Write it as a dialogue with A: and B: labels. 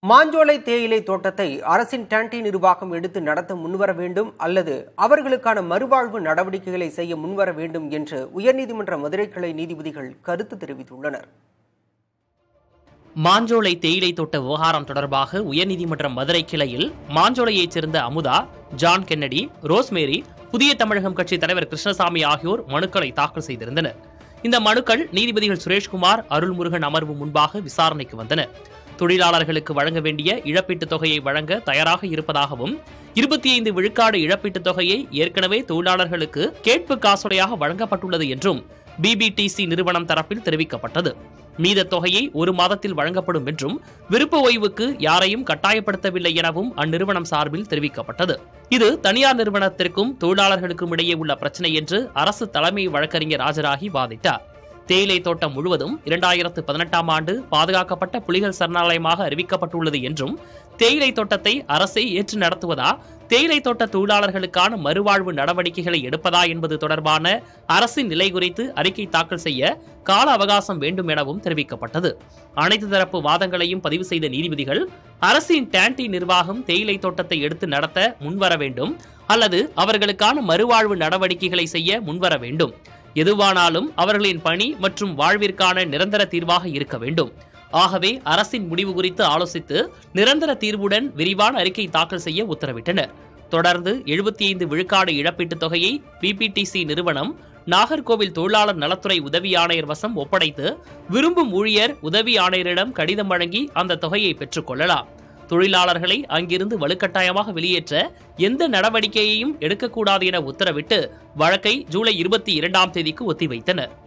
A: மாஞ்சோலை தேயிலை தோட்டத்தை அரசின் டான்டி நிர்வாகம் எடுத்து நடத்த முன்வர வேண்டும் அல்லது அவர்களுக்கான மறுவாழ்வு நடவடிக்கைகளை செய்ய முன்வர வேண்டும் என்று உயர்நீதிமன்ற மதுரை கிளை நீதிபதிகள் கருத்து தெரிவித்துள்ளனர்
B: மாஞ்சோலை தேயிலை தோட்ட விவகாரம் தொடர்பாக உயர்நீதிமன்ற மதுரை கிளையில் மாஞ்சோலையைச் சேர்ந்த அமுதா ஜான் கென்னடி ரோஸ்மேரி புதிய தமிழகம் கட்சி தலைவர் கிருஷ்ணசாமி ஆகியோர் மனுக்களை தாக்கல் செய்திருந்தனர் இந்த மனுக்கள் நீதிபதிகள் சுரேஷ்குமார் அருள்முருகன் அமர்வு முன்பாக விசாரணைக்கு வந்தன தொழிலாளர்களுக்கு வழங்க வேண்டிய இழப்பீட்டுத் தொகையை வழங்க தயாராக இருப்பதாகவும் இருபத்தி ஐந்து விழுக்காடு இழப்பீட்டுத் தொகையை ஏற்கனவே தொழிலாளர்களுக்கு கேட்பு காசோலையாக வழங்கப்பட்டுள்ளது என்றும் பிபிடிசி நிறுவனம் தரப்பில் தெரிவிக்கப்பட்டது மீத தொகையை ஒரு மாதத்தில் வழங்கப்படும் என்றும் விருப்ப ஓய்வுக்கு யாரையும் கட்டாயப்படுத்தவில்லை எனவும் அந்நிறுவனம் சார்பில் தெரிவிக்கப்பட்டது இது தனியார் நிறுவனத்திற்கும் தொழிலாளர்களுக்கும் இடையே உள்ள பிரச்சனை என்று அரசு தலைமை வழக்கறிஞர் ராஜராகி வாதிட்டார் தேயிலை தோட்டம் முழுவதும் இரண்டாயிரத்து பதினெட்டாம் ஆண்டு பாதுகாக்கப்பட்ட புலிகள் சரணாலயமாக அறிவிக்கப்பட்டுள்ளது என்றும் தேயிலை தோட்டத்தை அரசே ஏற்று நடத்துவதா தேயிலை தோட்ட தொழிலாளர்களுக்கான மறுவாழ்வு நடவடிக்கைகளை எடுப்பதா என்பது தொடர்பான அரசின் நிலை குறித்து அறிக்கை தாக்கல் செய்ய கால அவகாசம் வேண்டும் எனவும் தெரிவிக்கப்பட்டது அனைத்து தரப்பு வாதங்களையும் பதிவு செய்த நீதிபதிகள் அரசின் டான்டி நிர்வாகம் தேயிலை தோட்டத்தை எடுத்து நடத்த முன்வர வேண்டும் அல்லது அவர்களுக்கான மறுவாழ்வு நடவடிக்கைகளை செய்ய முன்வர வேண்டும் எதுவானாலும் அவர்களின் பணி மற்றும் வாழ்விற்கான நிரந்தர தீர்வாக இருக்க வேண்டும் ஆகவே அரசின் முடிவு குறித்து ஆலோசித்து நிரந்தர தீர்வுடன் விரிவான அறிக்கை தாக்கல் செய்ய உத்தரவிட்டனர் தொடர்ந்து எழுபத்தி ஐந்து விழுக்காடு இழப்பீட்டுத் தொகையை பிபிடிசி நிறுவனம் நாகர்கோவில் தொழிலாளர் நலத்துறை உதவி ஆணையர் வசம் ஒப்படைத்து விரும்பும் ஊழியர் உதவி ஆணையரிடம் கடிதம் வழங்கி அந்த தொகையை பெற்றுக்கொள்ளலாம் தொழிலாளர்களை அங்கிருந்து வலுக்கட்டாயமாக வெளியேற்ற எந்த நடவடிக்கையையும் எடுக்கக்கூடாது என உத்தரவிட்டு வழக்கை ஜூலை இருபத்தி இரண்டாம் தேதிக்கு ஒத்திவைத்தனர்